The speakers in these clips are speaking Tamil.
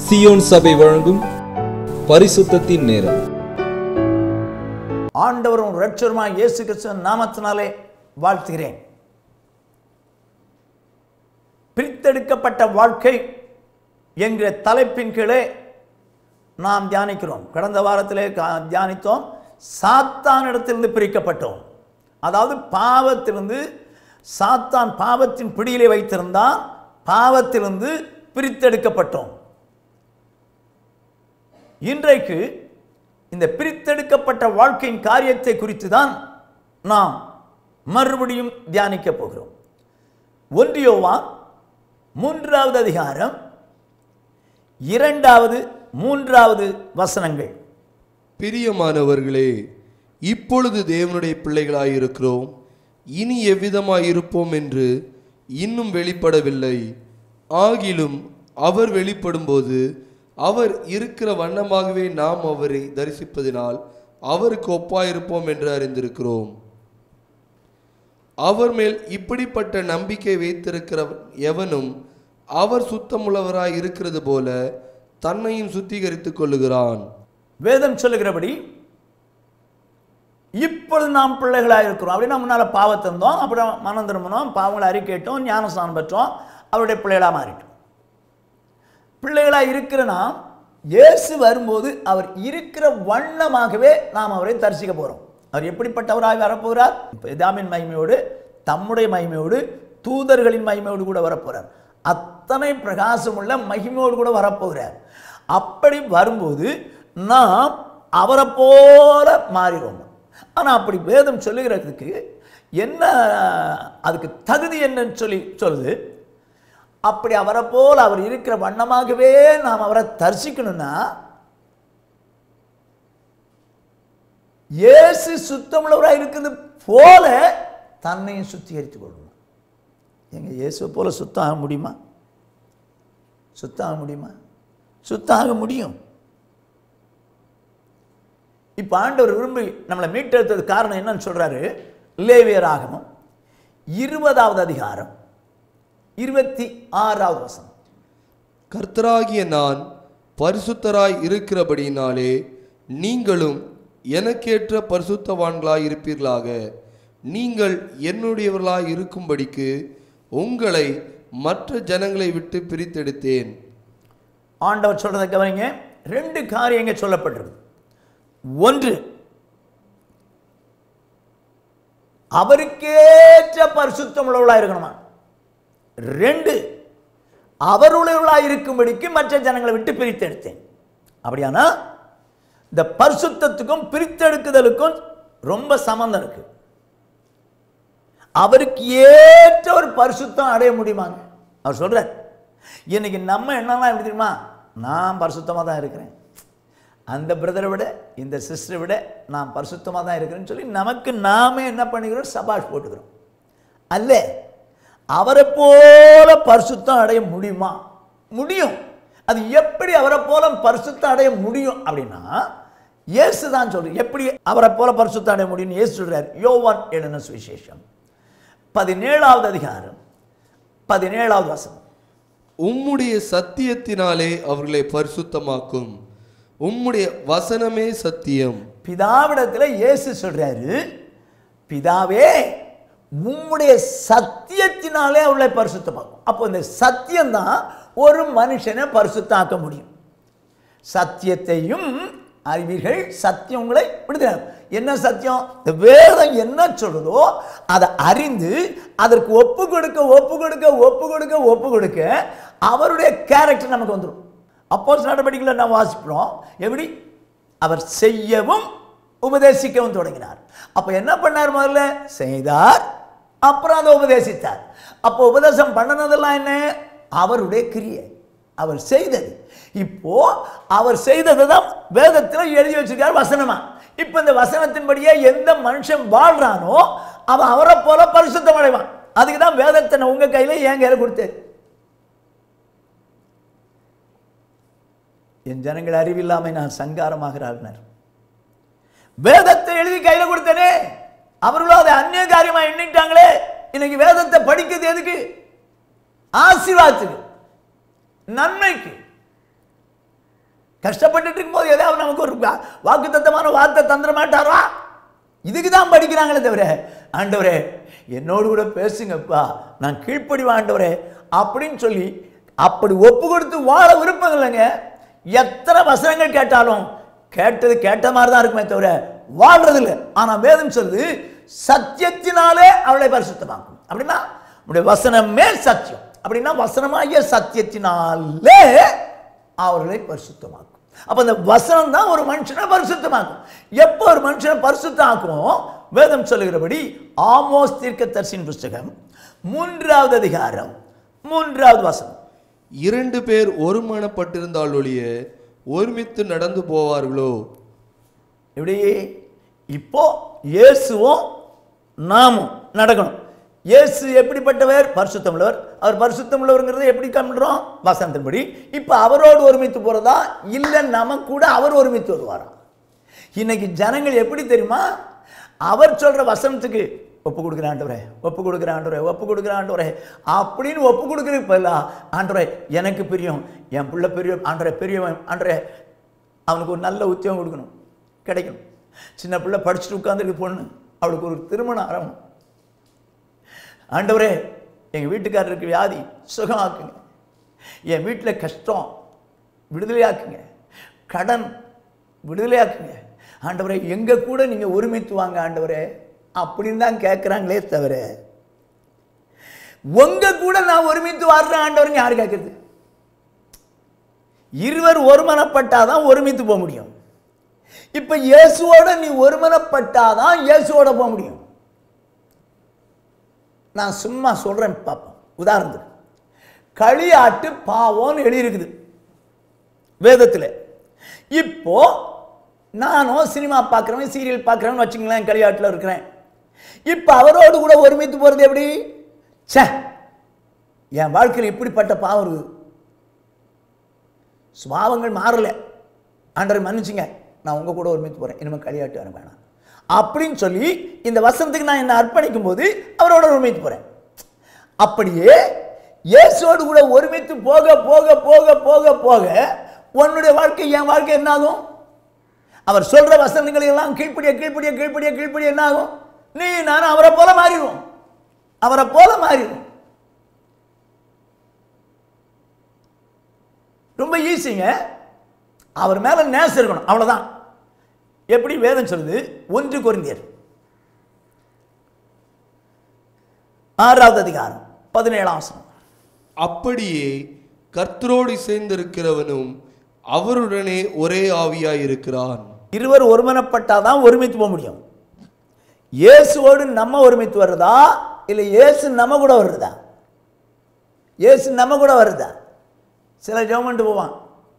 சியோன் சபை வழங்கும் பரிசுத்தத்தின் நேரம் ஆண்டவரும் இரட்சருமாய் இயேசு கிறிஸ்துவின் நாமத்தினாலே வாழ்த்துகிறேன் பிரித்தெடுக்கப்பட்ட வாழ்க்கை என்கிற தலைப்பின் கீழே நாம் தியானிக்கிறோம் கடந்த வாரத்திலே கா- தியானித்தோம் சாத்தானிடத்திலிருந்து பிரிக்கப்பட்டோம் அதாவது பாவத்திலிருந்து சாத்தான் பாவத்தின் பிடியிலே வைத்திருந்தான் பாவத்திலிருந்து பிரித்தெடுக்கப்பட்டோம் இன்றைக்கு இந்த பிரித்தெடுக்கப்பட்ட வாழ்க்கையின் காரியத்தை குறித்து தான் நாம் மறுபடியும் தியானிக்க போகிறோம் ஒன்றியோவா மூன்றாவது அதிகாரம் இரண்டாவது மூன்றாவது வசனங்கள் பிரியமானவர்களே இப்பொழுது தேவனுடைய பிள்ளைகளாயிருக்கிறோம் இனி எவ்விதமாயிருப்போம் என்று இன்னும் வெளிப்படவில்லை ஆகிலும் அவர் வெளிப்படும்போது அவர் இருக்கிற வண்ணமாகவே நாம் அவரை தரிசிப்பதினால் அவருக்கு ஒப்பாயிருப்போம் என்று அறிந்திருக்கிறோம் அவர் மேல் இப்படிப்பட்ட நம்பிக்கை வைத்திருக்கிற எவனும் அவர் சுத்தமுள்ளவராய் இருக்கிறது போல தன்னையும் சுத்திகரித்துக் கொள்ளுகிறான் வேதம் சொல்லுகிறபடி இப்பொழுது நாம் பிள்ளைகளாக இருக்கிறோம் அப்படின்னா முன்னால் பாவத்தை இருந்தோம் அப்புறம் மனம் திரும்பினோம் பாவங்களை அறிக்கையிட்டோம் ஞானஸ்தானம் பெற்றோம் அவருடைய பிள்ளைகளாக மாறிட்டோம் பிள்ளைகளாக இருக்கிற நாம் இயேசு வரும்போது அவர் இருக்கிற வண்ணமாகவே நாம் அவரை தரிசிக்க போகிறோம் அவர் எப்படிப்பட்டவராக வரப்போகிறார் பிதாமின் மகிமையோடு தம்முடைய மகிமையோடு தூதர்களின் மகிமையோடு கூட வரப்போகிறார் அத்தனை பிரகாசமுள்ள மகிமையோடு கூட வரப்போகிறார் அப்படி வரும்போது நாம் அவரை போல மாறிடுவோம் ஆனால் அப்படி வேதம் சொல்லுகிறதுக்கு என்ன அதுக்கு தகுதி என்னன்னு சொல்லி சொல்லுது அப்படி அவரை போல் அவர் இருக்கிற வண்ணமாகவே நாம் அவரை தரிசிக்கணும்னா இயேசு சுத்தமுள்ளவராக இருக்கிறது போல தன்னையும் சுத்திகரித்துக் கொள்ளணும் எங்க இயேசுவை போல சுத்தம் ஆக முடியுமா சுத்தம் ஆக முடியுமா சுத்தம் ஆக முடியும் இப்போ ஆண்டவர் விரும்பி நம்மளை மீட்டெடுத்தது காரணம் என்னன்னு சொல்றாரு லேவியர் ஆகமம் இருபதாவது அதிகாரம் இருபத்தி ஆறாவது வசனம் கர்த்தராகிய நான் பரிசுத்தராய் இருக்கிறபடியினாலே நீங்களும் எனக்கேற்ற பரிசுத்தவான்களாய் இருப்பீர்களாக நீங்கள் என்னுடையவர்களாய் இருக்கும்படிக்கு உங்களை மற்ற ஜனங்களை விட்டு பிரித்தெடுத்தேன் ஆண்டவர் சொல்றதை கவனிங்க ரெண்டு காரியங்கள் சொல்லப்பட்டிருக்கு ஒன்று அவருக்கேற்ற பரிசுத்தம் உள்ளவர்களாக இருக்கணுமா ரெண்டு அவருடையவர்களாக இருக்கும்படிக்கு மற்ற ஜனங்களை விட்டு பிரித்தெடுத்தேன் அப்படியானா இந்த பரிசுத்தத்துக்கும் பிரித்தெடுக்குதலுக்கும் ரொம்ப சம்பந்தம் இருக்கு அவருக்கு ஏற்ற ஒரு பரிசுத்தம் அடைய முடியுமாங்க அவர் சொல்றார் இன்னைக்கு நம்ம என்னெல்லாம் எப்படி தெரியுமா நான் பரிசுத்தமாக தான் இருக்கிறேன் அந்த பிரதரை விட இந்த சிஸ்டரை விட நான் பரிசுத்தமாக தான் இருக்கிறேன்னு சொல்லி நமக்கு நாமே என்ன பண்ணிக்கிறோம் சபாஷ் போட்டுக்கிறோம் அல்ல அவரை போல பரிசுத்தம் அடைய முடியுமா முடியும் அது எப்படி அவரை போல பரிசுத்தம் அடைய முடியும் அப்படின்னா இயேசு தான் சொல்லு எப்படி அவரை போல பரிசுத்தம் அடைய முடியும்னு இயேசு சொல்றார் யோவான் எழுதின சுவிசேஷம் பதினேழாவது அதிகாரம் பதினேழாவது வசனம் உம்முடைய சத்தியத்தினாலே அவர்களை பரிசுத்தமாக்கும் உம்முடைய வசனமே சத்தியம் பிதாவிடத்தில் இயேசு சொல்றாரு பிதாவே உம்முடைய சத்தியத்தினாலே அவளை பரிசுத்தமாக்கும் அப்போ இந்த சத்தியம் தான் ஒரு மனுஷனை பரிசுத்தாக்க முடியும் சத்தியத்தையும் அறிவீர்கள் சத்தியம் உங்களை விடுதலை என்ன சத்தியம் இந்த வேதம் என்ன சொல்லுதோ அதை அறிந்து அதற்கு ஒப்பு கொடுக்க ஒப்பு கொடுக்க ஒப்பு கொடுக்க ஒப்பு கொடுக்க அவருடைய கேரக்டர் நமக்கு வந்துடும் அப்போ நடவடிக்கைகளை நாம் வாசிக்கிறோம் எப்படி அவர் செய்யவும் உபதேசிக்கவும் தொடங்கினார் அப்போ என்ன பண்ணார் முதல்ல செய்தார் அப்புறம் அதை உபதேசித்தார் அப்போ உபதேசம் பண்ணனதெல்லாம் என்ன அவருடைய கிரியை அவர் செய்தது இப்போ அவர் செய்தது தான் வேதத்தில் எழுதி வச்சிருக்கார் வசனமா இப்போ இந்த வசனத்தின்படியே எந்த மனுஷன் வாழ்றானோ அவன் அவரை போல பரிசுத்தம் அடைவான் அதுக்கு தான் வேதத்தை நான் உங்க கையில என் கையில கொடுத்தேன் என் ஜனங்கள் அறிவில்லாமை நான் சங்காரமாகிறார்கள் வேதத்தை எழுதி கையில கொடுத்தனே அவர்களும் அதை அந்நிய காரியமா எண்ணிட்டாங்களே இன்னைக்கு வேதத்தை படிக்கிறது எதுக்கு ஆசீர்வாதத்துக்கு நன்மைக்கு கஷ்டப்பட்டுட்டு இருக்கும்போது ஏதாவது நமக்கு ஒரு வாக்கு தத்தமான வார்த்தை தந்துட மாட்டாரா இதுக்கு தான் படிக்கிறாங்களே தவிர ஆண்டவரே என்னோடு கூட பேசுங்கப்பா நான் கீழ்ப்படிவா ஆண்டவரே அப்படின்னு சொல்லி அப்படி ஒப்பு கொடுத்து வாழ விருப்பம் இல்லைங்க எத்தனை வசனங்கள் கேட்டாலும் கேட்டது கேட்ட மாதிரி தான் இருக்குமே தவிர வாழ்றது இல்லை ஆனால் வேதம் சொல்லுது சத்தியத்தினாலே அவளை பரிசுத்தமாக்கும் அப்படின்னா நம்முடைய வசனமே சத்தியம் அப்படின்னா வசனமாகிய சத்தியத்தினாலே அவர்களை பரிசுத்தமாக்கும் அப்ப அந்த வசனம் தான் ஒரு மனுஷனை பரிசுத்தமாக்கும் எப்போ ஒரு மனுஷனை பரிசுத்தாக்கும் வேதம் சொல்லுகிறபடி ஆமோஸ் தீர்க்கதரிசியின் புஸ்தகம் மூன்றாவது அதிகாரம் மூன்றாவது வசனம் இரண்டு பேர் ஒருமனப்பட்டிருந்தால் ஒழிய ஒருமித்து நடந்து போவார்களோ இப்படி இப்போ இயேசுவும் நாமும் நடக்கணும் இயேசு எப்படிப்பட்டவர் பரிசுத்தமுள்ளவர் அவர் பரிசுத்தமுள்ளவர்ங்கிறத எப்படி கண்டுறோம் வசனத்தின்படி இப்போ அவரோடு ஒருமித்து போகிறதா இல்லை நம்ம கூட அவர் ஒருமித்து வருவாரா இன்னைக்கு ஜனங்கள் எப்படி தெரியுமா அவர் சொல்கிற வசனத்துக்கு ஒப்பு கொடுக்குற ஆண்டவரே ஒப்பு கொடுக்குற ஆண்டவரே ஒப்பு கொடுக்குற ஆண்டவரே அப்படின்னு ஒப்பு கொடுக்குறதுக்கு பதிலாக ஆண்டவரே எனக்கு பிரியம் என் பிள்ளை பெரிய ஆண்டவரே பெரியவன் ஆண்டவரே அவனுக்கு ஒரு நல்ல உத்தியோகம் கொடுக்கணும் கிடைக்கணும் சின்ன பிள்ளை படிச்சுட்டு உட்காந்துருக்கு பொண்ணு அவளுக்கு ஒரு திருமணம் ஆரம்பம் ஆண்டவரே எங்கள் வீட்டுக்காரருக்கு வியாதி சுகமாக்குங்க என் வீட்டில் கஷ்டம் விடுதலையாக்குங்க கடன் விடுதலையாக்குங்க ஆண்டவரே எங்கள் கூட நீங்கள் ஒருமித்து வாங்க ஆண்டவரே அப்படின்னு தான் கேட்குறாங்களே தவிர உங்க கூட நான் ஒருமித்து வர்றேன் ஆண்டவர்னு யார் கேட்குறது இருவர் ஒருமனப்பட்டாதான் ஒருமித்து போக முடியும் இப்ப இயேசுவோட நீ ஒருமனப்பட்டாதான் இயேசுவோட போக முடியும் நான் சும்மா சொல்றேன் பார்ப்போம் உதாரணத்துக்கு களியாட்டு பாவம்னு எழுதியிருக்குது வேதத்தில் இப்போ நானும் சினிமா பார்க்குறவன் சீரியல் பார்க்குறவன் வச்சுங்களேன் களியாட்டில் இருக்கிறேன் இப்போ அவரோடு கூட ஒருமித்து போகிறது எப்படி ச்சே என் வாழ்க்கையில் இப்படிப்பட்ட பாவம் இருக்குது சுபாவங்கள் மாறல ஆண்டவர் மன்னிச்சுங்க நான் உங்கள் கூட ஒருமித்து போகிறேன் இனிமேல் களியாட்டு வர வேணாம் அப்படின்னு சொல்லி இந்த வசனத்துக்கு நான் என்னை அர்ப்பணிக்கும் போது அவரோட ஒருமித்து போகிறேன் அப்படியே இயேசுவோடு கூட ஒருமித்து போக போக போக போக போக உன்னுடைய வாழ்க்கை என் வாழ்க்கை என்னாகும் அவர் சொல்ற வசனங்களை எல்லாம் கீழ்ப்படிய கீழ்ப்படிய கீழ்ப்படிய கீழ்ப்படிய என்ன ஆகும் நீ நானும் அவரை போல மாறிடுவோம் அவரை போல மாறிடுவோம் ரொம்ப ஈஸிங்க அவர் மேல நேசம் இருக்கணும் அவ்வளவுதான் எப்படி வேதம் சொல்லுது ஒன்று கொரிந்தியர் ஆறாவது அதிகாரம் பதினேழாம் வசனம் அப்படியே கர்த்தரோடு சேர்ந்திருக்கிறவனும் அவருடனே ஒரே ஆவியாய் இருக்கிறான் இருவர் ஒருமனப்பட்டாதான் ஒருமித்து போக முடியும் இயேசுவோடு நம்ம ஒருமித்து வருதா இல்லை இயேசு நம்ம கூட வருதா இயேசு நம்ம கூட வருதா சில ஜெவமெண்ட் போவான்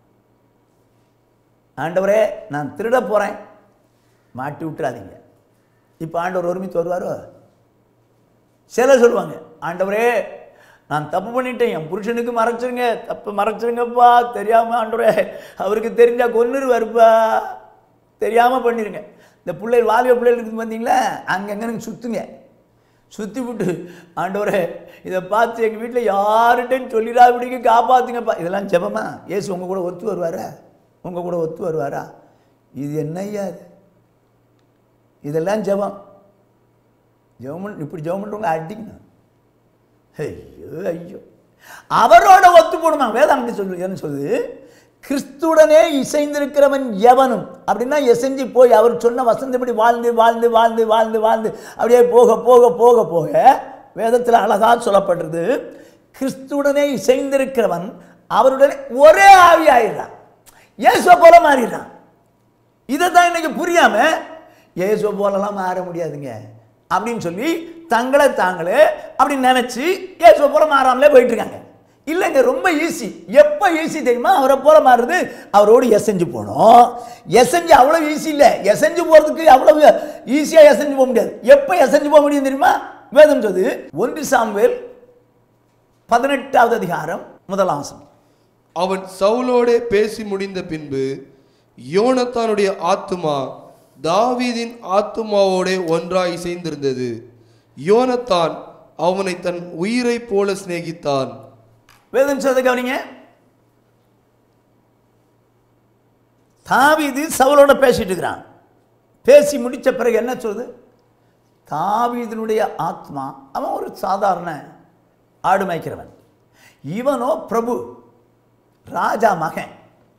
ஆண்டவரே நான் திருட போகிறேன் மாட்டி விட்டுறாதீங்க இப்போ ஆண்டவர் ஒருமித்து வருவாரோ சிலர் சொல்லுவாங்க ஆண்டவரே நான் தப்பு பண்ணிட்டேன் என் புருஷனுக்கு மறைச்சிருங்க தப்பு மறைச்சிருங்கப்பா தெரியாமல் ஆண்டவரே அவருக்கு தெரிஞ்சா கொன்னுருவாருப்பா தெரியாமல் பண்ணிருங்க இந்த பிள்ளைகள் வாலிப பிள்ளைகள் இருக்குது பார்த்தீங்களா அங்கங்கே சுற்றுங்க சுற்றி விட்டு ஆண்டவரே இதை பார்த்து எங்கள் வீட்டில் யார்கிட்டையும் சொல்லிடாதபடிக்கு காப்பாற்றுங்கப்பா இதெல்லாம் ஜெபமா ஏசு உங்கள் கூட ஒத்து வருவாரா உங்கள் கூட ஒத்து வருவாரா இது என்னய்யா இது இதெல்லாம் ஜெபம் ஜெபம் இப்படி ஜெபம் பண்ணுறவங்க அடிக்கணும் ஐயோ ஐயோ அவரோட ஒத்து போடுமா வேதம் அப்படி சொல்லு என்ன சொல்லுது கிறிஸ்துடனே இசைந்திருக்கிறவன் எவனும் அப்படின்னா எசைஞ்சு போய் அவர் சொன்ன வசந்தபடி வாழ்ந்து வாழ்ந்து வாழ்ந்து வாழ்ந்து வாழ்ந்து அப்படியே போக போக போக போக வேதத்தில் அழகா சொல்லப்படுறது கிறிஸ்துடனே இசைந்திருக்கிறவன் அவருடனே ஒரே ஆவியாயிடுறான் இயேசுவை போல மாறிடுறான் இதை தான் இன்னைக்கு புரியாம இயேசுவை போலலாம் மாற முடியாதுங்க அப்படின்னு சொல்லி தங்களை தாங்களே அப்படி நினைச்சு இயேசுவை போல மாறாமலே போயிட்டு இருக்காங்க இல்லைங்க ரொம்ப ஈஸி எப்போ ஈஸி தெரியுமா அவரை போல மாறுறது அவரோடு எசைஞ்சு போகணும் எசைஞ்சு அவ்வளோ ஈஸி இல்லை எசைஞ்சு போகிறதுக்கு அவ்வளவு ஈஸியாக எசைஞ்சு போக முடியாது எப்போ எசைஞ்சு போக முடியும் தெரியுமா வேதம் சொல்லுது ஒன்று சாமுவேல் பதினெட்டாவது அதிகாரம் முதலாம் வசனம் அவன் சவுலோடே பேசி முடிந்த பின்பு யோனத்தானுடைய ஆத்துமா தாவீதின் ஆத்துமாவோடே ஒன்றாய் இசைந்திருந்தது யோனத்தான் அவனை தன் உயிரைப் போல சிநேகித்தான் வேதம் சொல்றதை கவனிங்க தாவீது சவுலோட பேசிட்டு இருக்கிறான் பேசி முடிச்ச பிறகு என்ன சொல்லுது தாவீதினுடைய ஆத்மா அவன் ஒரு சாதாரண ஆடு மேய்க்கிறவன் இவனோ பிரபு ராஜா மகன்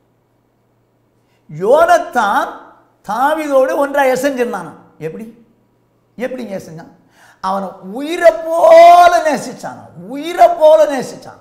யோனத்தான் தாவீதோடு ஒன்றாக எசஞ்சிருந்தான் எப்படி எப்படி நேசிச்சான் அவனை உயிரை போல நேசிச்சான் உயிரை போல நேசிச்சான்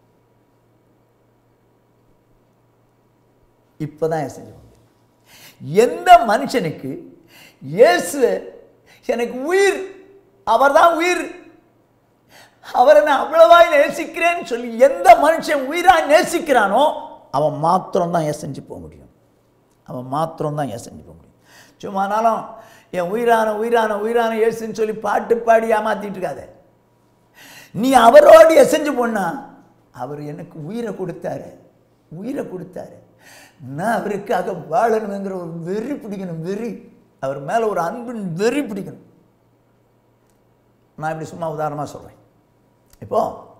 இப்பதான் செஞ்சு எந்த மனுஷனுக்கு இயேசு எனக்கு உயிர் அவர்தான் உயிர் அவரை நான் அவ்வளவாய் நேசிக்கிறேன்னு சொல்லி எந்த மனுஷன் உயிராய் நேசிக்கிறானோ அவன் மாத்திரம்தான் ஏசஞ்சு போக முடியும் அவன் மாத்திரம்தான் ஏசஞ்சு போக முடியும் சும்மானாலும் என் உயிரான உயிரான உயிரான இயேசுன்னு சொல்லி பாட்டு பாடி ஏமாத்திட்டு இருக்காத நீ அவரோடு எசைஞ்சு போனா அவர் எனக்கு உயிரை கொடுத்தாரு உயிரை கொடுத்தாரு நான் அவருக்காக வாழணுங்கிற ஒரு வெறி பிடிக்கணும் வெறி அவர் மேலே ஒரு அன்பின் வெறி பிடிக்கணும் நான் இப்படி சும்மா உதாரணமாக சொல்கிறேன் இப்போ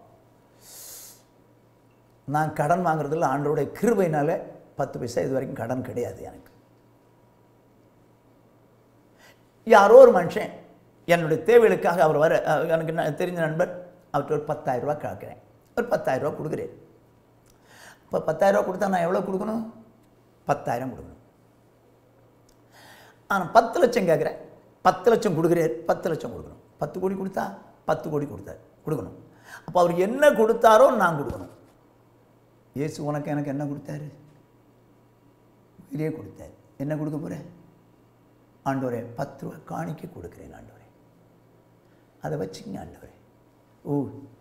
நான் கடன் வாங்குறதுல ஆண்டோடைய கிருபையினால பத்து பைசா இது வரைக்கும் கடன் கிடையாது எனக்கு யாரோ ஒரு மனுஷன் என்னுடைய தேவைகளுக்காக அவர் வர அஹ், எனக்கு ந- தெரிஞ்ச நண்பர் அவர்கிட்ட ஒரு பத்தாயிரம் ரூபாய் கேட்குறேன் ஒரு பத்தாயிரம் ரூபாய் கொடுக்குறேன் இப்போ பத்தாயிரம் ரூபாய் கொடுத்தா நான் எவ்வளோ கொடுக்கணும் பத்தாயிரம் கொடுக்கணும் ஆனால் பத்து லட்சம் கேட்குறேன் பத்து லட்சம் கொடுக்குறாரு பத்து லட்சம் கொடுக்கணும் பத்து கோடி கொடுத்தா பத்து கோடி கொடுத்தாரு கொடுக்கணும் அப்போ அவர் என்ன கொடுத்தாரோ நான் கொடுக்கணும் இயேசு உனக்கு எனக்கு என்ன கொடுத்தாரு உயிரே கொடுத்தாரு என்ன கொடுக்க போகிறேன் ஆண்டவரே பத்து ரூபா காணிக்க கொடுக்குறேன் ஆண்டவரே அதை வச்சுக்கங்க ஆண்டவரே ஓ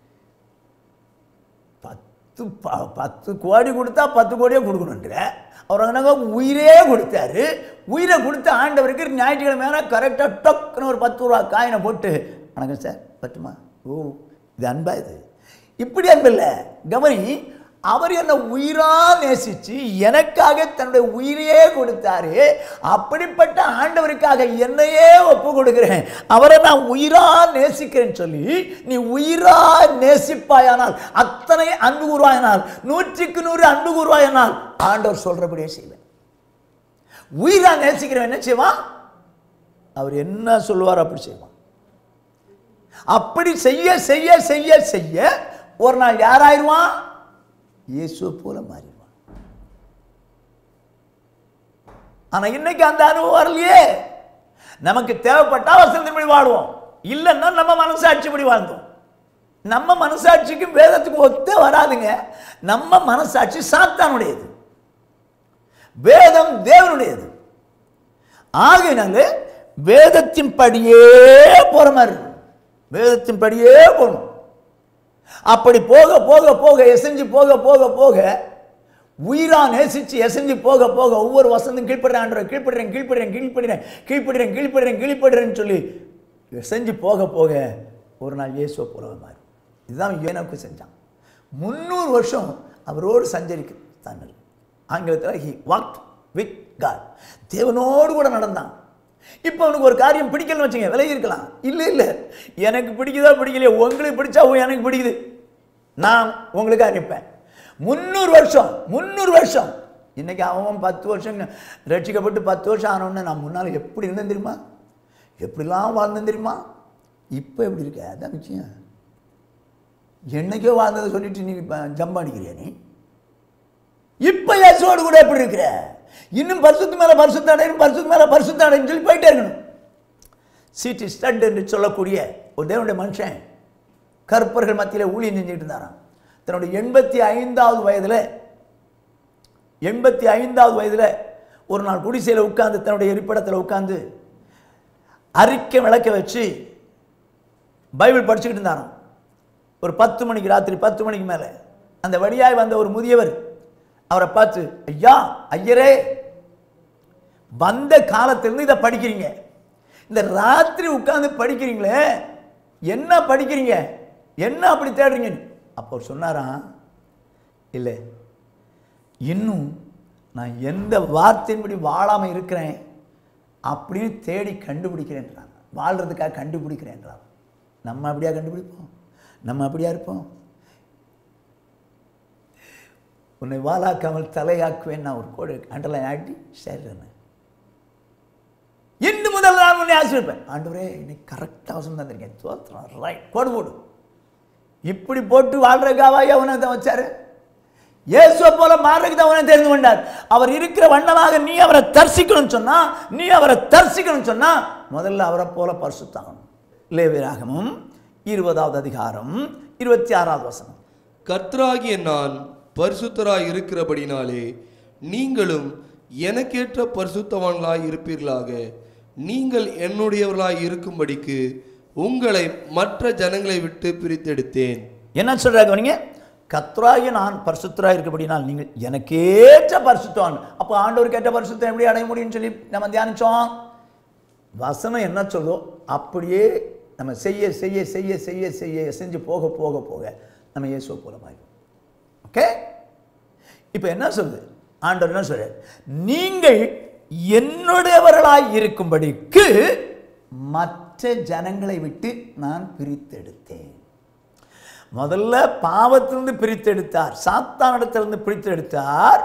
பத்து ப- பத்து கோடி கொடுத்தா பத்து கோடியே கொடுக்கணுன்ற அவர் என்னங்க உயிரே கொடுத்தாரு உயிரை கொடுத்த ஆண்டவருக்கு ஞாயிற்றுக்கிழமை கரெக்டாக டக்குன்னு ஒரு பத்து ரூபா காயினை போட்டு வணக்கம் சார் பட்டுமா ஓ இது அன்பா இது இப்படி அன்பில்லை கவனி அவர் என்னை உயிரா நேசிச்சு எனக்காக தன்னுடைய உயிரையே கொடுத்தாரு அப்படிப்பட்ட ஆண்டவருக்காக என்னையே ஒப்பு கொடுக்கிறேன் அவரை நான் உயிரா நேசிக்கிறேன்னு சொல்லி நீ உயிரா நேசிப்பாயானால் அத்தனை அன்பு கூறுவாயினால் நூற்றுக்கு நூறு அன்பு கூறுவாயினால் ஆண்டவர் சொல்றபடியே செய்வேன் உயிரா நேசிக்கிறவன் என்ன செய்வான் அவர் என்ன சொல்லுவார் அப்படி செய்வான் அப்படி செய்ய செய்ய செய்ய செய்ய ஒரு நாள் யாராயிருவான் இயேசுவை போல மாறிடுவான் ஆனா இன்னைக்கு அந்த அனுபவம் வரலையே நமக்கு தேவைப்பட்டா வசனத்தின்படி வாழ்வோம் இல்லைன்னா நம்ம மனசாட்சிப்படி வாழ்ந்தோம் நம்ம மனசாட்சிக்கும் வேதத்துக்கு ஒத்தே வராதுங்க நம்ம மனசாட்சி சாத்தானுடையது வேதம் தேவனுடையது ஆகையினால வேதத்தின் படியே போற மாதிரி இருக்கும். வேதத்தின் படியே போகணும் அப்படி போக போக போக எசைஞ்சு போக போக போக உயிரா நேசிச்சு எசைஞ்சு போக போக ஒவ்வொரு வசந்தும் கீழ்ப்படுறேன் ஆண்டவரே, கீழ்ப்படுறேன் கீழ்ப்படுறேன் கீழ்ப்படுறேன் கீழ்ப்படுறேன் கீழ்ப்படுறேன் கீழ்ப்படுறேன்னு சொல்லி செஞ்சு போக போக ஒரு நாள் இயேசுவை போலவே மாறும் இதுதான் ஏனோக்கு செஞ்சான் முந்நூறு வருஷம் அவரோடு சஞ்சரிக்க தாங்கள் ஆங்கிலத்தில் ஹி வாக்ட் வித் காட் தேவனோடு கூட நடந்தான் இப்போ அவனுக்கு ஒரு காரியம் பிடிக்கலன்னு வச்சுங்க விலகி இருக்கலாம் இல்லை இல்லை எனக்கு பிடிக்குதா பிடிக்கலையா உங்களுக்கு பிடிச்சா உ- எனக்கு பிடிக்குது நான் உங்களுக்கு அனுப்பேன் முந்நூறு வருஷம் முந்நூறு வருஷம் இன்னைக்கு அவன் பத்து வருஷம் ரட்சிக்கப்பட்டு பத்து வருஷம் ஆனவொடனே நான் முன்னால் எப்படி இருந்தேன் தெரியுமா எப்படிலாம் வாழ்ந்தேன் தெரியுமா இப்போ எப்படி இருக்க அதான் விஷயம் என்னைக்கோ வாழ்ந்ததை சொல்லிட்டு நீ ஜம்ப் அடிக்கிறியா நீ இப்ப இயேசுவோடு கூட எப்படி இருக்கிற இன்னும் பரிசுத்து மேல பரிசுத்த அடையணும் பரிசுத்து மேல பரிசுத்த அடையணும் சொல்லி போயிட்டே இருக்கணும் சிட்டி ஸ்டட் என்று சொல்லக்கூடிய ஒரு தேவனுடைய மனுஷன் கற்பர்கள் மத்தியில் ஊழியம் செஞ்சுட்டு இருந்தாராம் தன்னுடைய எண்பத்தி ஐந்தாவது வயதில் எண்பத்தி ஐந்தாவது வயதில் ஒரு நாள் குடிசையில் உட்கார்ந்து தன்னுடைய இருப்பிடத்தில் உட்கார்ந்து அறிக்கை விளக்க வச்சு பைபிள் படிச்சுக்கிட்டு இருந்தாராம் ஒரு பத்து மணிக்கு ராத்திரி பத்து மணிக்கு மேலே அந்த வழியாய் வந்த ஒரு முதியவர் அவரை பார்த்து ஐயா ஐயரே வந்த காலத்திலிருந்து இதை படிக்கிறீங்க இந்த ராத்திரி உட்கார்ந்து படிக்கிறீங்களே என்ன படிக்கிறீங்க என்ன அப்படி தேடுறீங்க அப்போ அவர் சொன்னாராம் இல்லை இன்னும் நான் எந்த வார்த்தையின்படி வாழாமல் இருக்கிறேன் அப்படின்னு தேடி கண்டுபிடிக்கிறேன்றாங்க வாழ்கிறதுக்காக கண்டுபிடிக்கிறேன்றாங்க நம்ம அப்படியா கண்டுபிடிப்போம் நம்ம அப்படியா இருப்போம் உன்னை வாலாக்காமல் தலையாக்குவேன் நான் ஒரு கோடு அண்டர்லைன் ஆட்டி சரின்னு இன்று முதல் நான் உன்னை ஆசிரியப்பேன் ஆண்டவரே இன்னைக்கு கரெக்டாக வசனம் தந்திருக்கேன் தோத்திரம் ரைட் கோடு போடு இப்படி போட்டு வாழ்றதுக்காக அவனை தான் வச்சாரு இயேசுவை போல மாறுறதுக்கு தான் அவனை தெரிந்து கொண்டார் அவர் இருக்கிற வண்ணமாக நீ அவரை தரிசிக்கணும்னு சொன்னா நீ அவரை தரிசிக்கணும்னு சொன்னா முதல்ல அவரை போல பரிசுத்தாகணும் லேவியராகமும் இருபதாவது அதிகாரம் இருபத்தி ஆறாவது வசனம் கர்த்தராகிய நான் பரிசுத்தராய் இருக்கிறபடினாலே நீங்களும் எனக்கேற்ற பரிசுத்தவான்களாய் இருப்பீர்களாக நீங்கள் என்னுடையவர்களாய் இருக்கும்படிக்கு உங்களை மற்ற ஜனங்களை விட்டு பிரித்தெடுத்தேன் என்ன சொல்றாங்க நீங்க கத்ராய நான் பரிசுத்தராக இருக்கபடினால் நீங்கள் எனக்கேற்ற பரிசுத்தவான் அப்போ ஆண்டவருக்கு ஏற்ற பரிசுத்தம் எப்படி அடைய முடியும்னு சொல்லி நம்ம தியானிச்சோம் வசனம் என்ன சொல்லுதோ அப்படியே நம்ம செய்ய செய்ய செய்ய செய்ய செய்ய செஞ்சு போக போக போக நம்ம இயேசுவை போல மாறிடும் ஓகே இப்போ என்ன சொல்லுது ஆண்டவர் என்ன சொல்றாரு நீங்கள் என்னுடையவர்களாய் இருக்கும்படிக்கு மற்ற ஜனங்களை விட்டு நான் பிரித்தெடுத்தேன் முதல்ல பாவத்திலிருந்து பிரித்தெடுத்தார் சாத்தானிடத்திலிருந்து பிரித்தெடுத்தார்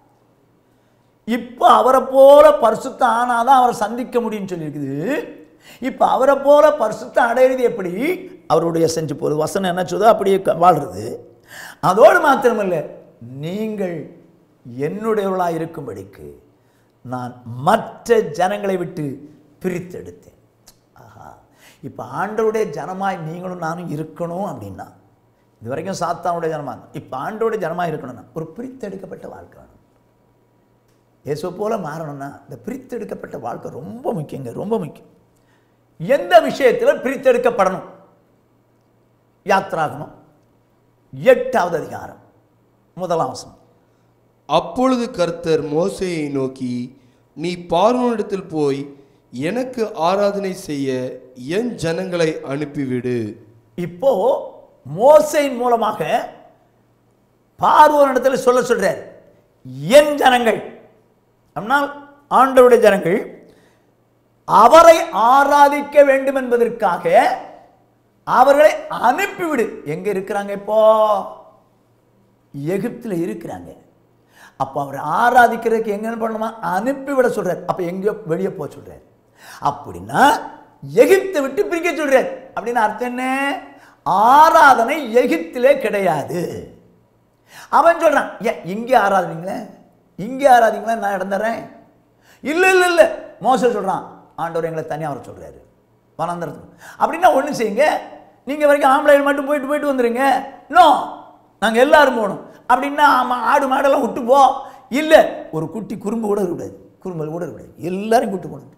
இப்போ அவரை போல பரிசுத்தம் ஆனாதான் அவரை சந்திக்க முடியும்னு சொல்லியிருக்குது இப்போ அவரை போல பரிசுத்தம் அடையிறது எப்படி அவருடைய செஞ்சு போகிறது வசனம் என்ன சொல்லுதோ அப்படியே க- வாழ்றது அதோடு மாத்திரமல்ல நீங்கள் என்னுடையவர்களாக இருக்கும்படிக்கு நான் மற்ற ஜனங்களை விட்டு பிரித்தெடுத்தேன் ஆஹா இப்போ ஆண்டவருடைய ஜனமாய் நீங்களும் நானும் இருக்கணும் அப்படின்னா இது வரைக்கும் சாத்தானுடைய ஜனமாக இருந்தோம் இப்போ ஆண்டவருடைய ஜனமாக இருக்கணும்னா ஒரு பிரித்தெடுக்கப்பட்ட வாழ்க்கை வேணும் இயேசுவை போல மாறணும்னா இந்த பிரித்தெடுக்கப்பட்ட வாழ்க்கை ரொம்ப முக்கியங்க ரொம்ப முக்கியம் எந்த விஷயத்தில் பிரித்தெடுக்கப்படணும் யாத்ராகணும் எட்டாவது அதிகாரம் முதலாம் வசனம் அப்பொழுது கர்த்தர் மோசேயை நோக்கி நீ பார்வோனிடத்தில் போய் எனக்கு ஆராதனை செய்ய என் ஜனங்களை அனுப்பிவிடு இப்போ மோசையின் மூலமாக பார்வோனிடத்தில் சொல்ல சொல்றார் என் ஜனங்கள் அப்படின்னா ஆண்டவருடைய ஜனங்கள் அவரை ஆராதிக்க வேண்டும் என்பதற்காக அவர்களை அனுப்பிவிடு எங்க இருக்கிறாங்க இப்போ எகிப்தில் இருக்கிறாங்க அப்போ அவரை ஆராதிக்கிறதுக்கு எங்க பண்ணணுமா அனுப்பிவிட சொல்றார் அப்போ எங்கேயோ வெளியே போக சொல்றார் அப்படின்னா எகிப்தை விட்டு பிரிக்க சொல்றார் அப்படின்னு அர்த்தம் என்ன ஆராதனை எகிப்திலே கிடையாது அவன் சொல்றான் ஏன் இங்கே ஆராதனைங்களே இங்கே ஆராதிங்களா நான் இடம் தர்றேன் இல்லை இல்லை இல்லை மோச சொல்றான் ஆண்டவர் எங்களை தனியாக வர சொல்றாரு வனாந்தரத்துக்கு அப்படின்னா ஒன்று செய்யுங்க நீங்கள் வரைக்கும் ஆம்பளைகள் மட்டும் போயிட்டு போயிட்டு வந்துருங்க நோ நாங்கள் எல்லாரும் போகணும் அப்படின்னா ஆமா ஆடு மாடெல்லாம் விட்டு போ இல்லை ஒரு குட்டி குறும்பு கூட இருக்கக்கூடாது குறும்பல் கூட இருக்கக்கூடாது எல்லாரும் கூட்டு போகணும்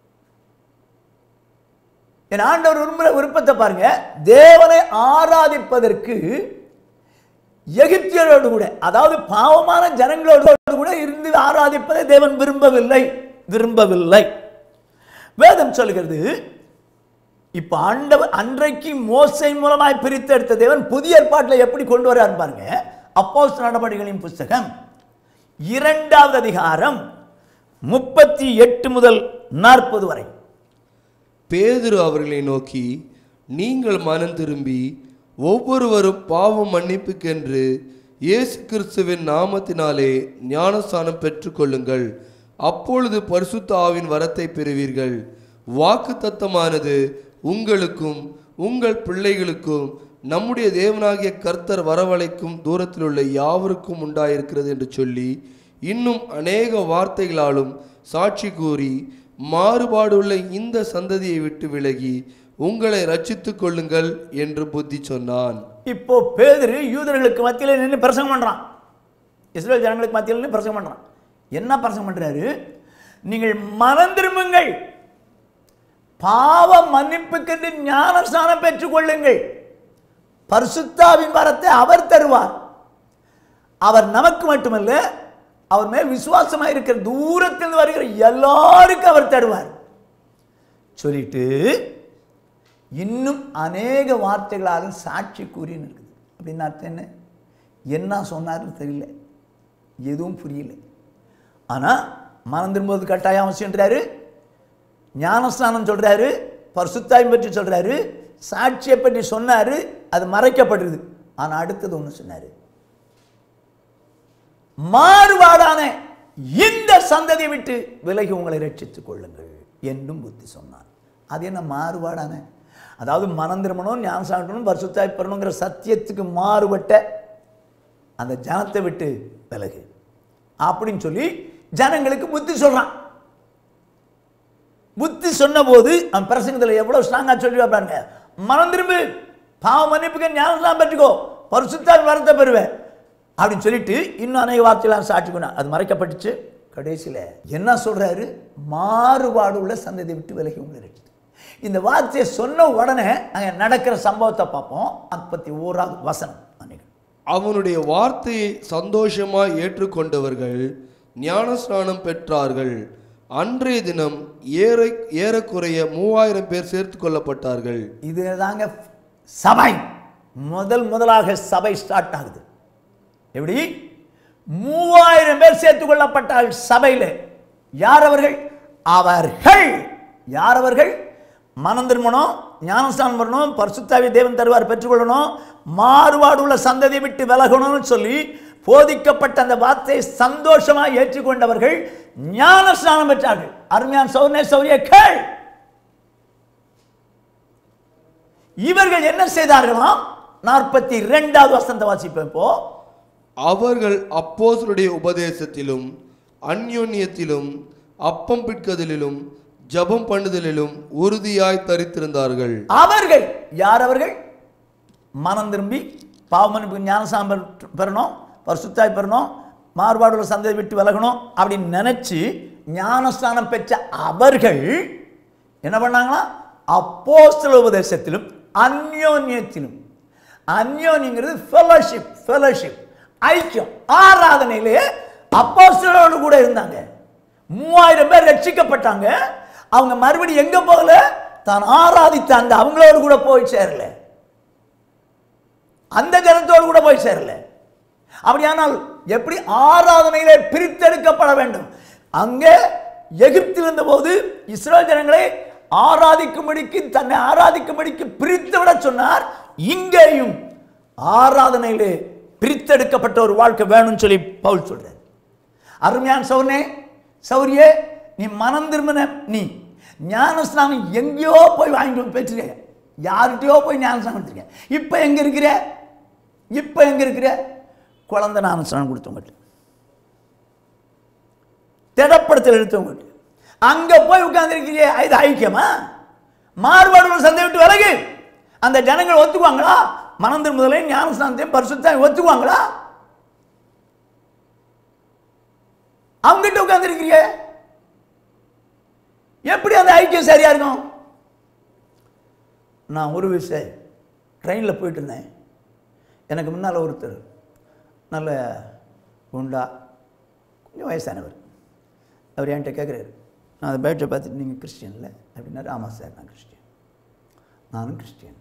என் ஆண்டவர் விரும்புகிற விருப்பத்தை பாருங்க தேவனை ஆராதிப்பதற்கு எகிப்தியரோடு கூட அதாவது பாவமான ஜனங்களோடு கூட இருந்து ஆராதிப்பதை தேவன் விரும்பவில்லை விரும்பவில்லை வேதம் சொல்கிறது இப்ப ஆண்டவர் அன்றைக்கு மோசை மூலமாய் பிரித்தெடுத்த தேவன் புதிய ஏற்பாட்டில் எப்படி கொண்டு வரார் பாருங்க அப்போஸ் நடவடிக்கைகளின் புஸ்தகம் இரண்டாவது அதிகாரம் முப்பத்தி எட்டு முதல் நாற்பது வரை பேதுரு அவர்களை நோக்கி நீங்கள் மனம் திரும்பி ஒவ்வொருவரும் பாவம் மன்னிப்புக்கென்று இயேசு கிறிஸ்துவின் நாமத்தினாலே ஞானஸ்தானம் பெற்றுக்கொள்ளுங்கள் அப்பொழுது பரிசுத்த ஆவின் வரத்தை பெறுவீர்கள் வாக்கு உங்களுக்கும் உங்கள் பிள்ளைகளுக்கும் நம்முடைய தேவனாகிய கர்த்தர் வரவழைக்கும் தூரத்தில் உள்ள யாவருக்கும் உண்டாயிருக்கிறது என்று சொல்லி இன்னும் அநேக வார்த்தைகளாலும் சாட்சி கூறி மாறுபாடுள்ள இந்த சந்ததியை விட்டு விலகி உங்களை ரட்சித்துக் கொள்ளுங்கள் என்று புத்தி சொன்னான் இப்போ பேதுரு யூதர்களுக்கு மத்தியில் நின்று பிரசங்கம் பண்றான் இஸ்ரேல் ஜனங்களுக்கு மத்தியில் நின்று பிரசங்கம் பண்றான் என்ன பிரசங்கம் பண்றாரு நீங்கள் மனம் திரும்புங்கள் பாவ மன்னிப்புக்கென்று ஞானஸ்தானம் பெற்றுக் கொள்ளுங்கள் பரிசுத்தாவின் வரத்தை அவர் தருவார் அவர் நமக்கு மட்டுமல்ல அவர் மேல் விசுவாசமாக இருக்கிற தூரத்தில் வருகிற எல்லாருக்கும் அவர் தருவார் சொல்லிட்டு இன்னும் அநேக வார்த்தைகளாலும் சாட்சி கூறின்னு இருக்குது அப்படின்னு அர்த்தம் என்ன என்ன சொன்னார்னு தெரியல எதுவும் புரியல ஆனால் மனம் திரும்புவது கட்டாயம் அவசியன்றாரு ஞானஸ்நானம் சொல்றாரு பரிசுத்தாயம் பற்றி சொல்றாரு சாட்சியை பற்றி சொன்னாரு அது மறைக்கப்படுது ஆனால் அடுத்தது ஒன்று சொன்னார் மாறுபாடான இந்த சந்ததியை விட்டு விலகி உங்களை ரட்சித்துக் கொள்ளுங்கள் என்றும் புத்தி சொன்னார் அது என்ன மாறுபாடான அதாவது மனம் திரும்பணும் ஞானசாட்டணும் பரிசுத்தாய் பெறணுங்கிற சத்தியத்துக்கு மாறுபட்ட அந்த ஜனத்தை விட்டு விலகு அப்படின்னு சொல்லி ஜனங்களுக்கு புத்தி சொல்றான் புத்தி சொன்னபோது அவன் பிரசங்கத்தில் எவ்வளவு ஸ்ட்ராங்கா சொல்லி பாருங்க மனம் திரும்பு பாவ மன்னிப்புக்கு ஞானஸ்நானம் பெற்றுக்கோ பரிசுத்தால் வரத்தை பெறுவேன் அப்படின்னு சொல்லிட்டு இன்னும் அநேக வார்த்தையெல்லாம் சாட்சிக்கணும் அது மறைக்கப்பட்டுச்சு கடைசியில் என்ன சொல்றாரு மாறுபாடு உள்ள சந்ததியை விட்டு விலகி உங்களை ரட்சித்து இந்த வார்த்தையை சொன்ன உடனே அங்கே நடக்கிற சம்பவத்தை பார்ப்போம் நாற்பத்தி ஓராவது வசனம் அன்னைக்கு அவனுடைய வார்த்தையை சந்தோஷமாய் ஏற்றுக்கொண்டவர்கள் ஞானஸ்நானம் பெற்றார்கள் அன்றைய தினம் ஏற ஏறக்குறைய மூவாயிரம் பேர் சேர்த்து கொள்ளப்பட்டார்கள் இது தாங்க சபை முதல் முதலாக சபை ஸ்டார்ட் ஆகுது எப்படி மூவாயிரம் பேர் சேர்த்துக் கொள்ளப்பட்டால் சபையில் யார் அவர்கள் அவர்கள் யார் அவர்கள் மனம் திரும்பணும் ஞானஸ்தானம் வரணும் பரிசுத்தாவி தேவன் தருவார் பெற்றுக்கொள்ளணும் மாறுபாடு உள்ள சந்ததியை விட்டு விலகணும்னு சொல்லி போதிக்கப்பட்ட அந்த வார்த்தையை சந்தோஷமாக ஏற்றுக்கொண்டவர்கள் ஞானஸ்நானம் பெற்றார்கள் அருமையான சௌர்ணே சௌரிய கேள் இவர்கள் என்ன செய்தார்களாம் நாற்பத்தி இரண்டாவது வசந்த வாசிப்போம் இப்போ அவர்கள் அப்போஸ்தலருடைய உபதேசத்திலும் அந்யோன்யத்திலும் அப்பம் பிட்கதலிலும் ஜெபம் பண்ணுதலிலும் உறுதியாய் தரித்திருந்தார்கள் அவர்கள் யார் அவர்கள் மனம் திரும்பி பாவமனுக்கு ஞானசாம் பெற்று- பெறணும் பரிசுத்தாய் பெறணும் மாறுபாடுள்ள சந்ததி விட்டு விலகணும் அப்படின்னு நினைச்சு ஞானஸ்தானம் பெற்ற அவர்கள் என்ன பண்ணாங்களா அப்போஸ்தல உபதேசத்திலும் அந்யோன்யத்திலும் அந்யோன்யங்கிறது ஃபெலோஷிப் ஃபெலோஷிப் ஐக்கியம் ஆராதனையிலே அப்போஸ்தலரோடு கூட இருந்தாங்க மூவாயிரம் பேர் ரட்சிக்கப்பட்டாங்க அவங்க மறுபடியும் எங்க போகல தான் ஆராதித்த அந்த அவங்களோடு கூட போய் சேரல அந்த ஜனத்தோடு கூட போய் சேரல அப்படியானால் எப்படி ஆராதனையிலே பிரித்தெடுக்கப்பட வேண்டும் அங்கே எகிப்தில் இருந்தபோது இஸ்ரேல் ஜனங்களை ஆராதிக்கும்படிக்கு தன்னை ஆராதிக்கும்படிக்கு பிரித்து விட சொன்னார் இங்கேயும் ஆராதனையிலே பிரித்தெடுக்கப்பட்ட ஒரு வாழ்க்கை வேணும்னு சொல்லி பவுல் சொல்றார் அருமையான சௌர்ணே சௌரியே நீ மனம் திரும்பின நீ ஞானஸ்நானம் எங்கேயோ போய் வாங்கிட்டு வந்து பெற்றிருக்க யார்கிட்டயோ போய் ஞானஸ்நானம் எடுத்திருக்க இப்போ எங்க இருக்கிற இப்போ எங்க இருக்கிற குழந்தை ஞானஸ்நானம் கொடுத்தவங்கட்டு திடப்படத்தில் எடுத்தவங்கட்டு அங்க போய் உட்கார்ந்துருக்கிறியே இது ஐக்கியமா மாறுபாடு சந்தை விட்டு விலகு அந்த ஜனங்கள் ஒத்துக்குவாங்களா மனம் திரும்புதலையும் ஞானஸ்நானத்தையும் பரிசுத்தையும் ஒத்துக்குவாங்களா அவங்ககிட்ட உட்கார்ந்துருக்கிறிய எப்படி அந்த ஐக்கியம் சரியா இருக்கும் நான் ஒரு விஷயம் ட்ரெயினில் போயிட்டு இருந்தேன் எனக்கு முன்னால் ஒருத்தர் நல்ல குண்டா கொஞ்சம் வயசானவர் அவர் என்கிட்ட கேட்குறாரு நான் அதை பேட்டை பார்த்துட்டு நீங்கள் கிறிஸ்டியன்ல அப்படின்னாரு ஆமாம் சார் நான் கிறிஸ்டியன் நானும் கிறிஸ்டியன்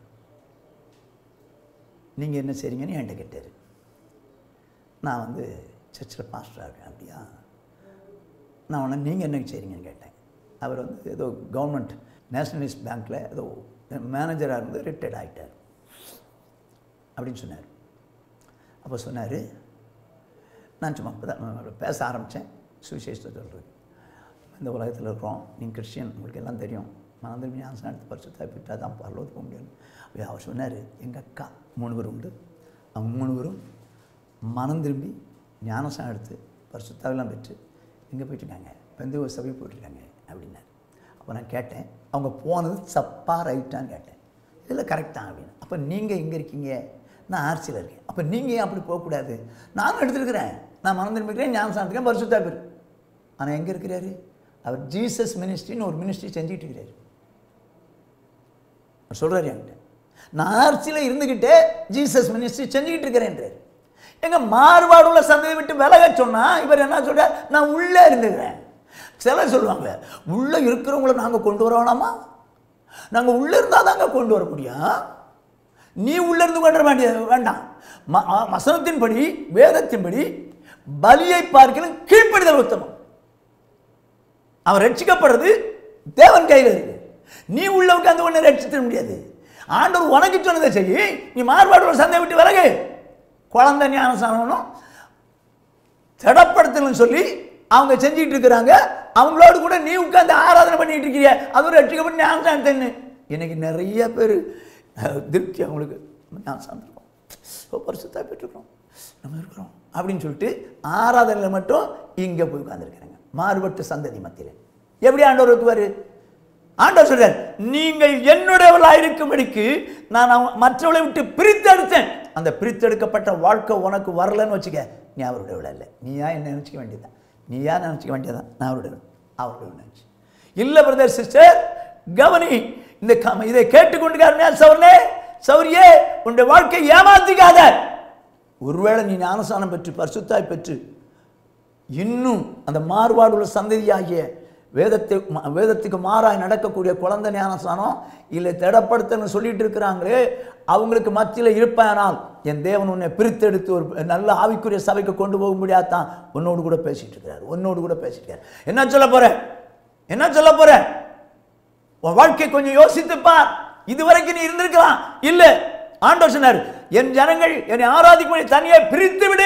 நீங்கள் என்ன செய்றீங்கன்னு என்கிட்ட கேட்டார் நான் வந்து சர்ச்சில் பாஸ்டராக இருக்கேன் அப்படியா நான் உடனே நீங்கள் என்ன செய்றீங்கன்னு கேட்டேன் அவர் வந்து ஏதோ கவர்மெண்ட் நேஷனலிஸ்ட் பேங்க்கில் ஏதோ மேனேஜராக இருந்து ரிட்டையர்ட் ஆகிட்டார் அப்படின்னு சொன்னார் அப்போ சொன்னார் நான் சும்மா இப்போ தான் பேச ஆரம்பித்தேன் சுவிசேஷத்தை சொல்கிறது இந்த உலகத்தில் இருக்கிறோம் நீங்கள் கிறிஸ்டியன் உங்களுக்கு எல்லாம் தெரியும் மனதில் ஞானசம் எடுத்து பரிசுத்தாய் போயிட்டா தான் பரலோகத்துக்கு போக முடியும் அப்படி அவர் சொன்னார் எங்கள் அக்கா மூணு பேர் உண்டு அவங்க மூணு பேரும் மனம் திரும்பி ஞானசம் எடுத்து பரிசுத்தாவெல்லாம் பெற்று எங்கே போயிட்டுருக்காங்க பெந்த ஒரு சபை போயிட்டுருக்காங்க அப்படின்னாரு அப்போ நான் கேட்டேன் அவங்க போனது தப்பா ரைட்டான்னு கேட்டேன் இல்லை கரெக்ட் தான் அப்படின்னு அப்போ நீங்கள் எங்கே இருக்கீங்க நான் ஆர்சியில் இருக்கேன் அப்போ நீங்கள் ஏன் அப்படி போகக்கூடாது நானும் எடுத்துருக்கிறேன் நான் மனம் திரும்பிக்கிறேன் ஞானசம் இருக்கேன் பரிசுத்தா பேர் ஆனால் எங்கே இருக்கிறாரு அவர் ஜீசஸ் மினிஸ்ட்ரின்னு ஒரு மினிஸ்ட்ரி செஞ்சுட்டு இருக்கிறாரு அவர் சொல்கிறாரு என்கிட்ட நான் ஆர்ச்சியில் இருந்துக்கிட்டே ஜீசஸ் மினிஸ்ட்ரி செஞ்சுக்கிட்டு இருக்கிறேன்றார் எங்க மாறுபாடுள்ள சந்ததி விட்டு விலக சொன்னா இவர் என்ன சொல்றார் நான் உள்ளே இருந்துக்கிறேன் சிலர் சொல்லுவாங்க உள்ளே இருக்கிறவங்கள நாங்கள் கொண்டு வர வேணாமா நாங்கள் உள்ளே இருந்தால் தாங்க கொண்டு வர முடியும் நீ உள்ளே இருந்து கொண்டு வர வேண்டிய வேண்டாம் ம- ஆ, வசனத்தின்படி வேதத்தின்படி பலியை பார்க்கலும் கீழ்ப்படிதல் உத்தமம் அவன் ரட்சிக்கப்படுறது தேவன் கையில் இருக்கு நீ உள்ள உட்கார்ந்து ஒன்று ரட்சித்திட முடியாது ஆண்டவர் உனக்கு சொன்னதை செய்யி நீ மாறுபாடு சந்தை விட்டு விலகு குழந்தை ஞானசானவனும் திடப்படுத்தணும்னு சொல்லி அவங்க செஞ்சிட்டு இருக்கிறாங்க அவங்களோடு கூட நீ உட்கார்ந்து ஆராதனை பண்ணிட்டு இருக்கிறிய அது ஒரு ரட்சிக்கப்பட்டு ஞானம் தென்னு இன்னைக்கு நிறைய பேர் அஹ், திருப்தி அவங்களுக்கு ஞானம் சார்ந்திருக்கோம் ஓ பரிசுத்தா பெற்றுக்கிறோம் நம்ம இருக்கிறோம் அப்படின்னு சொல்லிட்டு ஆராதனையில் மட்டும் இங்கே போய் உட்கார்ந்துருக்கிறாங்க மாறுபட்ட சந்ததி மத்தியில் எப்படி ஆண்டவர் ஒத்துவார் ஆண்டவர் சொல்றார் நீங்கள் என்னுடையவர்களாக இருக்கும்படிக்கு நான் அவ- மற்றவளை விட்டு பிரித்தெடுத்தேன் அந்த பிரித்தெடுக்கப்பட்ட வாழ்க்கை உனக்கு வரலன்னு வச்சுக்க நீ அவருடையவள இல்லை நீயா என்ன நினச்சிக்க வேண்டியதுதான் நீயா நினச்சிக்க வேண்டியதான் நான் அவருடைய அவருடைய நினச்சி இல்லை பிரதர் சிஸ்டர் கவனி இந்த கம இதை கேட்டுக்கொண்டு சௌர்னே சௌரியே உன்னுடைய வாழ்க்கை ஏமாத்திக்காத ஒருவேளை நீ ஞானஸ்தானம் பெற்று பரிசுத்தாய் பெற்று இன்னும் அந்த மாறுபாடுள்ள சந்ததியாகிய வேதத்தை ம- வேதத்துக்கு மாறாய் நடக்கக்கூடிய குழந்தை ஞானஸ்தானம் இல்லை திடப்படுத்தன்னு சொல்லிட்டு இருக்கிறாங்களே அவங்களுக்கு மத்தியில் இருப்பானால் என் தேவன் உன்னை பிரித்தெடுத்து ஒரு நல்ல ஆவிக்குரிய சபைக்கு கொண்டு போக முடியாதான் உன்னோடு கூட பேசிட்டு இருக்கிறார் உன்னோடு கூட பேசிட்டு இருக்காரு என்ன சொல்ல போற என்ன சொல்ல போற உன் வாழ்க்கை கொஞ்சம் யோசித்து பார் இதுவரைக்கும் நீ இருந்திருக்கலாம் இல்ல ஆண்டவர் சொன்னார் என் ஜனங்கள் என்னை ஆராதிக்கும் தனியே பிரித்து விடு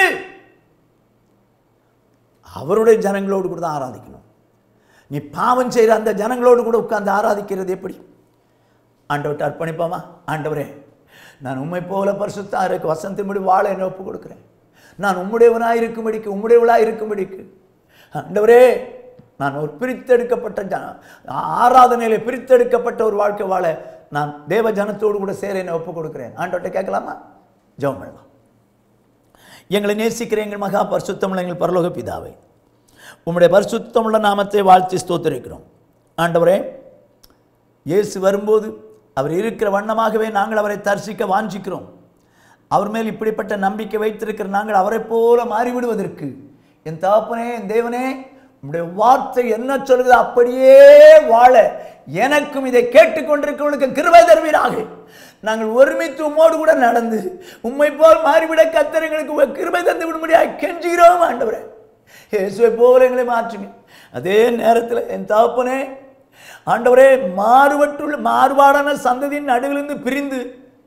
அவருடைய ஜனங்களோடு கூட தான் ஆராதிக்கணும் நீ பாவம் செய்கிற அந்த ஜனங்களோடு கூட உட்கார்ந்து ஆராதிக்கிறது எப்படி ஆண்டவர்கிட்ட அர்ப்பணிப்போமா ஆண்டவரே நான் உண்மை போல பரிசுத்தா இருக்கு வசந்தின்படி வாழ என்ன ஒப்பு கொடுக்குறேன் நான் உம்முடையவனாக இருக்கும்படிக்கு உம்முடையவளாக இருக்கும்படிக்கு ஆண்டவரே நான் ஒரு பிரித்தெடுக்கப்பட்ட ஜன ஆராதனையில் பிரித்தெடுக்கப்பட்ட ஒரு வாழ்க்கை வாழ நான் தேவ ஜனத்தோடு கூட சேர என்ன ஒப்பு கொடுக்குறேன் ஆண்டவர்கிட்ட கேட்கலாமா ஜெபம் பண்ணலாம் எங்களை நேசிக்கிற எங்கள் மகா பரிசுத்தமுள்ள எங்கள் பரலோக பிதாவை உம்முடைய பரிசுத்தமுள்ள நாமத்தை வாழ்த்தி ஸ்தோத்திரிக்கிறோம் ஆண்டவரே இயேசு வரும்போது அவர் இருக்கிற வண்ணமாகவே நாங்கள் அவரை தரிசிக்க வாஞ்சிக்கிறோம் அவர் மேல் இப்படிப்பட்ட நம்பிக்கை வைத்திருக்கிற நாங்கள் அவரைப் போல மாறிவிடுவதற்கு என் தகப்பனே என் தேவனே உம்முடைய வார்த்தை என்ன சொல்லுது அப்படியே வாழ எனக்கும் இதை கேட்டுக்கொண்டிருக்கிறவர்களுக்கு கிருபை தருவீராக நாங்கள் ஒருமித்து உம்மோடு கூட நடந்து உம்மை போல் மாறிவிட கத்தரங்களுக்கு கிருபை தந்து விடும்படியாக கெஞ்சுகிறோம் ஆண்டவரே இயேசுவை போல எங்களை மாற்றுங்க அதே நேரத்தில் என் தகப்பனே ஆண்டவரே மாறுபட்டுள்ள மாறுபாடான சந்ததியின் நடுவிலிருந்து பிரிந்து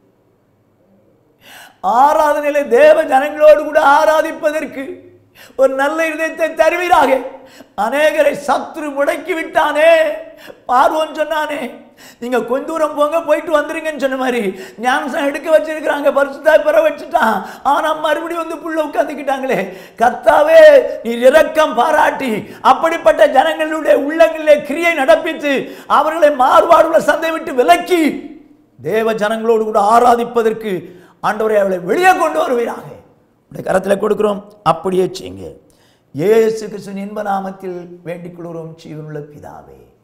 ஆராதனையில தேவ ஜனங்களோடு கூட ஆராதிப்பதற்கு ஒரு நல்ல இதயத்தை தருவீராக அநேகரை சத்ரு முடக்கி விட்டானே பார்வோன் சொன்னானே நீங்க கொஞ்ச தூரம் போங்க போயிட்டு வந்துருங்கன்னு சொன்ன மாதிரி ஞானசம் எடுக்க வச்சிருக்கிறாங்க பரிசுத்தாய் பெற வச்சுட்டான் ஆனா மறுபடியும் வந்து புள்ள உட்காந்துக்கிட்டாங்களே கர்த்தாவே நீர் இரக்கம் பாராட்டி அப்படிப்பட்ட ஜனங்களுடைய உள்ளங்களிலே கிரியை நடப்பித்து அவர்களை மாறுபாடுள்ள சந்தை விட்டு விலக்கி தேவ ஜனங்களோடு கூட ஆராதிப்பதற்கு ஆண்டவரை அவளை வெளியே கொண்டு வருவீராக உடைய கரத்தில் கொடுக்கிறோம் அப்படியே செய்யுங்க இயேசு கிறிஸ்துவின் இன்ப நாமத்தில் வேண்டிக் கொள்கிறோம் ஜீவனுள்ள பிதாவே